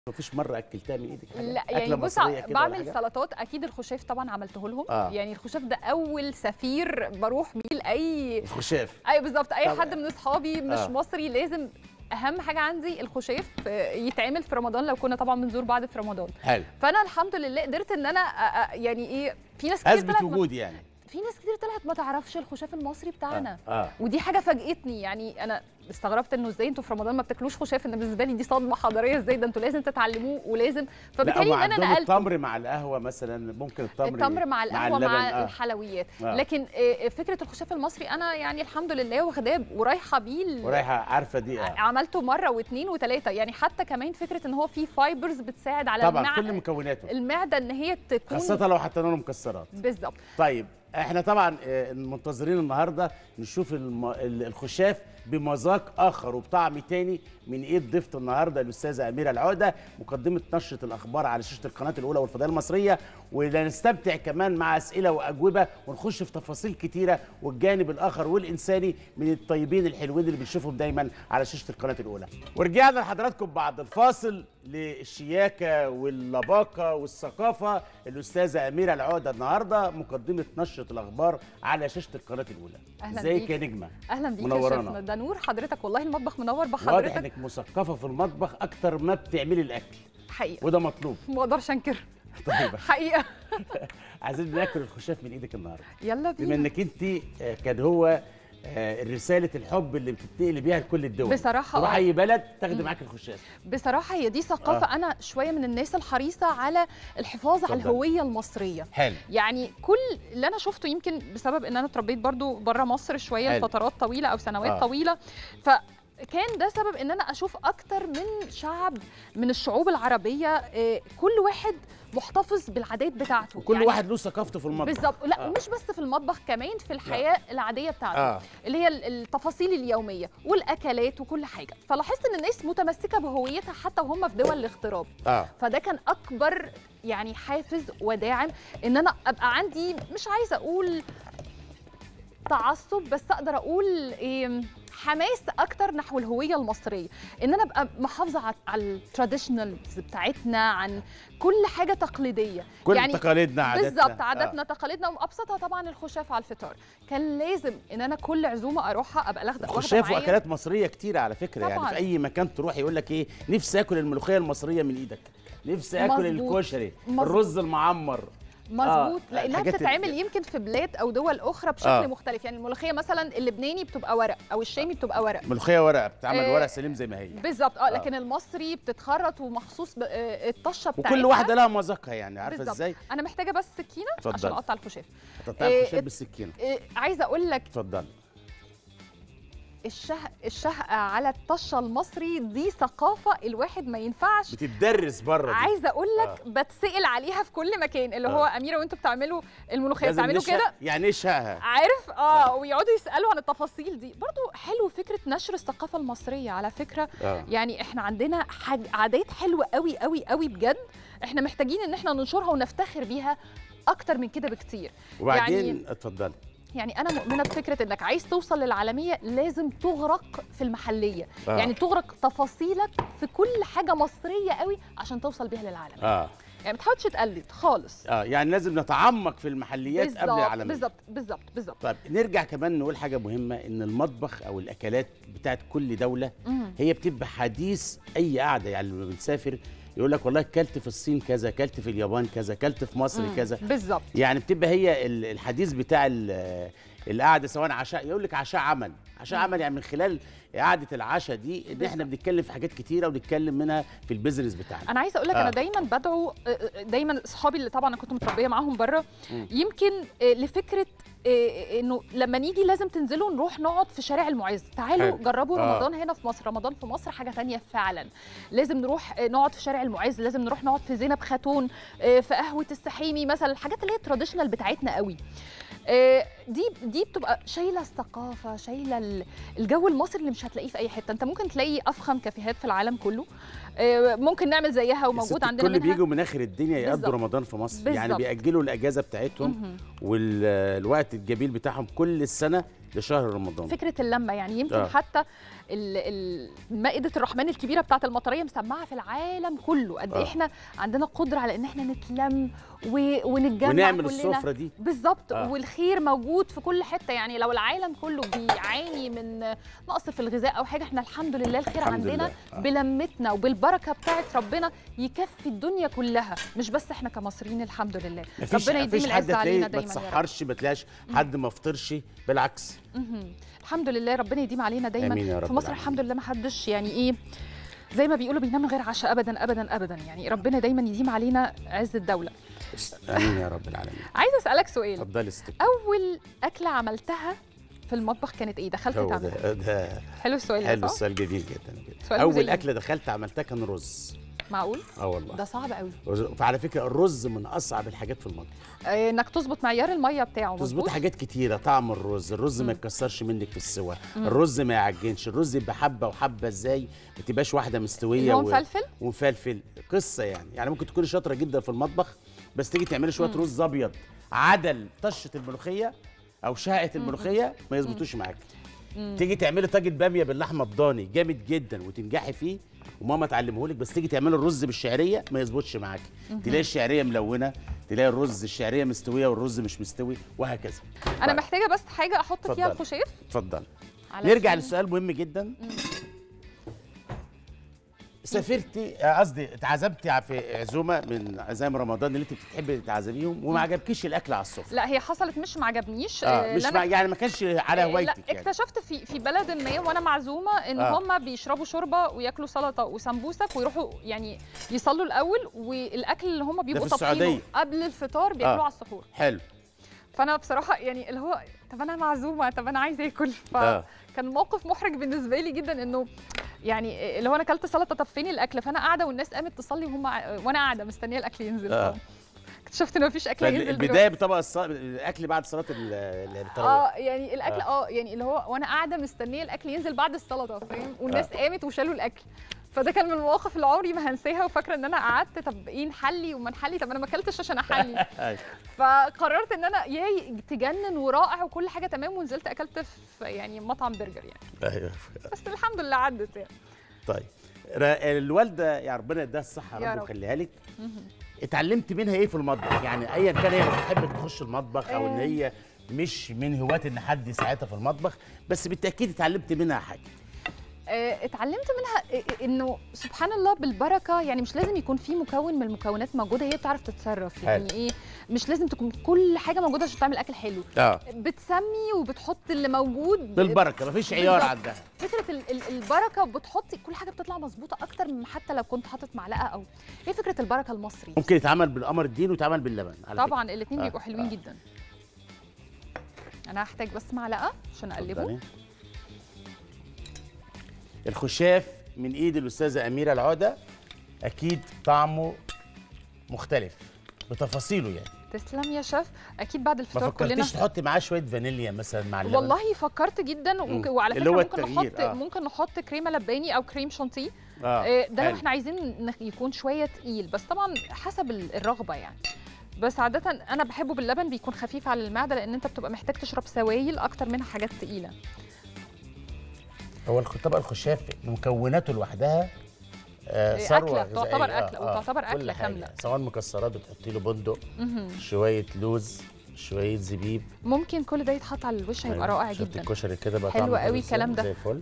مفيش مره اكلتها من ايدك حاجه لا يعني أكلة بص مصرية كده ولا بعمل حاجة؟ سلطات اكيد الخشاف طبعا عملته لهم آه. يعني الخشاف ده اول سفير بروح بيه لاي الخشاف ايوه بالظبط اي طب- حد من اصحابي مش آه. مصري لازم اهم حاجه عندي الخشاف آه، يتعمل في رمضان لو كنا طبعا بنزور بعض في رمضان حلو فانا الحمد لله قدرت ان انا آه، آه، يعني ايه في ناس كتير اثبت طلعت ما- وجودي يعني في ناس كتير طلعت ما تعرفش الخشاف المصري بتاعنا اه, آه. ودي حاجه فاجئتني يعني انا استغربت انه ازاي انتوا في رمضان ما بتاكلوش خشاف ان بالنسبه لي دي صدمه حضاريه ازاي ده انتوا لازم تتعلموه ولازم لا فبالتالي هم ان انا عندهم نقلت التمر مع القهوه مثلا ممكن التمر التمر مع القهوه اللبن مع, آه. الحلويات آه. لكن آه، فكره الخشاف المصري انا يعني الحمد لله واخداه ورايحه بيه ال- ورايحه عارفه دي آه. عملته مره واثنين وثلاثه يعني حتى كمان فكره ان هو فيه فايبرز بتساعد على طبعا المع... كل مكوناته المعده ان هي تكون خاصه لو حطينا له مكسرات بالظبط طيب احنا طبعا آه، منتظرين النهارده نشوف الم... ال- الخشاف بمذاق اخر وبطعم تاني من ايد ضيفه النهارده الاستاذه اميره العقده مقدمه نشره الاخبار على شاشه القناه الاولى والفضائيه المصريه ونستمتع كمان مع اسئله واجوبه ونخش في تفاصيل كتيره والجانب الاخر والانساني من الطيبين الحلوين اللي بنشوفهم دايما على شاشه القناه الاولى ورجعنا لحضراتكم بعد الفاصل للشياكه واللباقه والثقافه الاستاذه اميره العقده النهارده مقدمه نشره الاخبار على شاشه القناه الاولى أهلاً ازيك بيك. يا نجمه اهلا بيك يا منورانا. شيخنا ده نور حضرتك والله المطبخ منور واضح بحضرتك انك مثقفه في المطبخ اكتر ما بتعملي الاكل حقيقه وده مطلوب ما اقدرش انكر طيب حقيقه عايزين ناكل الخشاف من ايدك النهارده يلا بما بينا انك انت آه، كان هو آه، رساله الحب اللي بتنتقلي بيها لكل الدول بصراحة تروح آه. اي بلد تاخدي معاك الخشاف بصراحه هي دي ثقافه آه. انا شويه من الناس الحريصه على الحفاظ على اتفضل. الهويه المصريه حلو يعني كل اللي انا شفته يمكن بسبب ان انا اتربيت برضو بره مصر شويه حلو. لفترات طويله او سنوات آه. آه. طويله فكان ده سبب ان انا اشوف اكتر من شعب من الشعوب العربيه آه، كل واحد محتفظ بالعادات بتاعته وكل يعني واحد له ثقافته في المطبخ بالظبط لا آه. ومش بس في المطبخ كمان في الحياه العاديه بتاعته اه اللي هي ال- التفاصيل اليوميه والاكلات وكل حاجه فلاحظت ان الناس متمسكه بهويتها حتى وهم في دول الاغتراب اه فده كان اكبر يعني حافز وداعم ان انا ابقى عندي مش عايزه اقول تعصب بس اقدر اقول إيه حماس اكتر نحو الهويه المصريه ان انا ابقى محافظه على- على التراديشنالز بتاعتنا عن كل حاجه تقليديه كل يعني تقاليدنا عاداتنا بالظبط عاداتنا تقاليدنا وابسطها طبعا الخشاف على الفطار كان لازم ان انا كل عزومه اروحها ابقى لاخده واخدة خشاف معايا واكلات مصريه كتيره على فكره يعني طبعاً. في اي مكان تروح يقول لك ايه نفسي اكل الملوخيه المصريه من ايدك نفسي اكل مظبوط. الكشري مظبوط. الرز المعمر مظبوط آه، لانها الحاجات بتتعمل ال- يمكن في بلاد او دول اخرى بشكل آه. مختلف يعني الملوخيه مثلا اللبناني بتبقى ورق او الشامي بتبقى ورق ملوخيه ورقه بتتعمل آه، ورق سليم زي ما هي بالظبط اه لكن المصري بتتخرط ومخصوص ب- آه، الطشه بتاعتها وكل واحده لها مذاقها يعني عارفه بالظبط. ازاي انا محتاجه بس سكينه اتفضل. عشان اقطع الخشاف هتقطعي إيه، الخشاف بالسكينه آه، عايزه اقول لك اتفضل الشه... الشهقه على الطشه المصري دي ثقافه الواحد ما ينفعش بتدرس بره دي. عايزه اقول لك بتسال عليها في كل مكان اللي هو آه. اميره وانتوا بتعملوا الملوخيه لازم بتعملوا نشهق- كده يعني ايه شهقها عارف اه ويقعدوا يسالوا عن التفاصيل دي برضو حلو فكره نشر الثقافه المصريه على فكره اه يعني احنا عندنا حاج... عادات حلوه قوي قوي قوي بجد احنا محتاجين ان احنا ننشرها ونفتخر بيها اكتر من كده بكتير وبعدين يعني- اتفضلي يعني انا مؤمنه بفكره انك عايز توصل للعالميه لازم تغرق في المحليه آه. آه. يعني تغرق تفاصيلك في كل حاجه مصريه قوي عشان توصل بيها للعالم اه يعني ما تحاولش تقلد خالص اه يعني لازم نتعمق في المحليات قبل بالظبط العالميه بالظبط بالظبط بالظبط طيب نرجع كمان نقول حاجه مهمه ان المطبخ او الاكلات بتاعت كل دوله مم. هي بتبقى حديث اي قعده يعني لما بنسافر يقول لك والله كلت في الصين كذا كلت في اليابان كذا كلت في مصر مم. كذا بالظبط يعني بتبقى هي ال- الحديث بتاع ال- القعده سواء عشاء يقول لك عشاء عمل عشاء مم. عمل يعني من خلال قعده العشاء دي ان احنا بنتكلم في حاجات كتيره ونتكلم منها في البيزنس بتاعنا انا عايزه اقول لك آه. انا دايما بدعو دايما اصحابي اللي طبعا انا كنت متربيه معاهم بره مم. يمكن آه، لفكره آه، انه لما نيجي لازم تنزلوا نروح نقعد في شارع المعز تعالوا حلو. جربوا آه. رمضان هنا في مصر رمضان في مصر حاجه تانية فعلا لازم نروح آه، نقعد في شارع المعز لازم نروح نقعد في زينب خاتون آه، في قهوه السحيمي مثلا الحاجات اللي هي تراديشنال بتاعتنا قوي آه، دي دي بتبقى شايله الثقافه شايله ال- الجو المصري اللي مش هتلاقيه في اي حته انت ممكن تلاقي افخم كافيهات في العالم كله آه، ممكن نعمل زيها وموجود الست عندنا الكل منها بيجوا من اخر الدنيا يقضوا بالظبط. رمضان في مصر يعني بالظبط. بيأجلوا الاجازه بتاعتهم مهم. والوقت الجميل بتاعهم كل السنه لشهر رمضان فكره اللمه يعني يمكن آه. آه. حتى ال- ال- مائده الرحمن الكبيره بتاعه المطريه مسمعه في العالم كله قد آه. ايه احنا عندنا قدره على ان احنا نتلم و... ونتجمع ونعمل كلنا السفره دي بالظبط آه. آه. والخير موجود في كل حته يعني لو العالم كله بيعاني من نقص في الغذاء او حاجه احنا الحمد لله الخير الحمد عندنا لله. آه. بلمتنا وبالبركه بتاعه ربنا يكفي الدنيا كلها مش بس احنا كمصريين الحمد لله مفيش ربنا يديم مفيش حد العز علينا تلاقيه ما دايما يا رب تسحرش ما تلاقيش حد ما فطرش بالعكس مهم. الحمد لله ربنا يديم علينا دايما آمين يا رب في مصر العالمين. الحمد لله ما حدش يعني ايه زي ما بيقولوا بينام من غير عشاء ابدا ابدا ابدا يعني ربنا دايما يديم علينا عز الدوله امين يا رب العالمين عايزه اسالك سؤال اتفضلي ستك اول اكله عملتها في المطبخ كانت ايه دخلت هو تعمل ده, ده حلو السؤال حلو ده صح؟ السؤال جميل جدا جدا سؤال اول مزين. اكله دخلت عملتها كان رز معقول اه والله ده صعب قوي وعلى فكره الرز من اصعب الحاجات في المطبخ آه، انك تظبط معيار الميه بتاعه تظبط مظبوط حاجات كتيره طعم الرز الرز ما يتكسرش منك في السوا الرز ما يعجنش الرز يبقى حبه وحبه ازاي ما تبقاش واحده مستويه اللي هو و- مفلفل ومفلفل قصه يعني يعني ممكن تكوني شاطره جدا في المطبخ بس تيجي تعملي شويه رز ابيض عدل طشه الملوخيه او شهقه الملوخيه ما يظبطوش معاك تيجي تعملي طاجن باميه باللحمه الضاني جامد جدا وتنجحي فيه وماما تعلمهولك بس تيجي تعملي الرز بالشعريه ما يظبطش معاكي تلاقي الشعريه ملونه تلاقي الرز الشعريه مستويه والرز مش مستوي وهكذا انا طيب. محتاجه بس حاجه احط فيها اتفضلي. الخشاف اتفضل علشان- نرجع للسؤال مهم جدا سافرتي آه، قصدي اتعزمتي في عزومه من عزايم رمضان اللي انت بتحبي تعزميهم وما عجبكيش الاكل على السفره لا هي حصلت مش ما عجبنيش اه مش لأن مع يعني ما كانش على آه، هوايتك لا يعني اكتشفت في في بلد ما وانا معزومه ان آه. آه. هم بيشربوا شوربه وياكلوا سلطه وسمبوسك ويروحوا يعني يصلوا الاول والاكل اللي هم بيبقوا في طابخينه السعودية. قبل الفطار بياكلوه آه. على السحور حلو فانا بصراحه يعني اللي هو طب انا معزومه طب انا عايزه اكل آه. فكان موقف محرج بالنسبه لي جدا انه يعني اللي هو انا اكلت سلطه طب فين الاكل فانا قاعده والناس قامت تصلي وهم ع- وانا قاعده مستنيه الاكل ينزل آه. اكتشفت ان مفيش اكل ينزل دلوقتي. البدايه بطبق الص... الاكل بعد صلاه ال- ال- التراويح اه يعني الاكل اه يعني اللي هو وانا قاعده مستنيه الاكل ينزل بعد السلطه فاهم والناس آه. قامت وشالوا الاكل فده كان من المواقف اللي عمري ما هنساها وفاكره ان انا قعدت طب ايه نحلي وما نحلي طب انا ما اكلتش عشان احلي أيوة. فقررت ان انا ياي تجنن ورائع وكل حاجه تمام ونزلت اكلت في يعني مطعم برجر يعني ايوه بس الحمد لله عدت يعني طيب ر- الوالده يا ربنا يديها الصحه يا يا رب رب. ويخليها لك اتعلمت منها ايه في المطبخ يعني ايا كان هي بتحب تخش المطبخ او ان آه. هي مش من هواة ان حد يساعدها في المطبخ بس بالتاكيد اتعلمت منها حاجه آه، اتعلمت منها آه، انه سبحان الله بالبركه يعني مش لازم يكون في مكون من المكونات موجوده هي بتعرف تتصرف يعني حلو. ايه مش لازم تكون كل حاجه موجوده عشان تعمل اكل حلو اه بتسمي وبتحط اللي موجود بالبركه مفيش عيار بالظبط. عندها فكره ال- ال- البركه بتحطي كل حاجه بتطلع مظبوطه اكتر من حتى لو كنت حاطط معلقه او ايه فكره البركه المصري ممكن يتعمل بالقمر الدين ويتعمل باللبن على طبعا الاثنين آه، بيبقوا حلوين آه. جدا انا هحتاج بس معلقه عشان فكرة. اقلبه اتفضلي. الخشاف من ايد الاستاذه اميره العوده اكيد طعمه مختلف بتفاصيله يعني تسلم يا شيف اكيد بعد ما الفطار كلنا فكرتيش تحطي معاه شويه فانيليا مثلا مع اللبن والله فكرت جدا وك- مم. وعلى اللي فكره هو ممكن التغيير، نحط آه. ممكن نحط كريمه لباني او كريم شانتيه اه آه، ده لو حلو. احنا عايزين نخ- يكون شويه تقيل بس طبعا حسب ال- الرغبه يعني بس عادة أنا بحبه باللبن بيكون خفيف على المعدة لأن أنت بتبقى محتاج تشرب سوائل أكتر منها حاجات تقيلة. هو الخ- طبق الخشاف مكوناته لوحدها آه إيه، ثروه أكلة، تعتبر غذائية. أكلة، وتعتبر كل أكلة حاجة. كاملة. سواء مكسرات بتحطي له بندق مهم. شويه لوز شويه زبيب ممكن كل ده يتحط على الوش هيبقى رائع شفت جدا. الكشري كده بقى حلو طعمه قوي إزاي؟ الكلام ده. زي الفل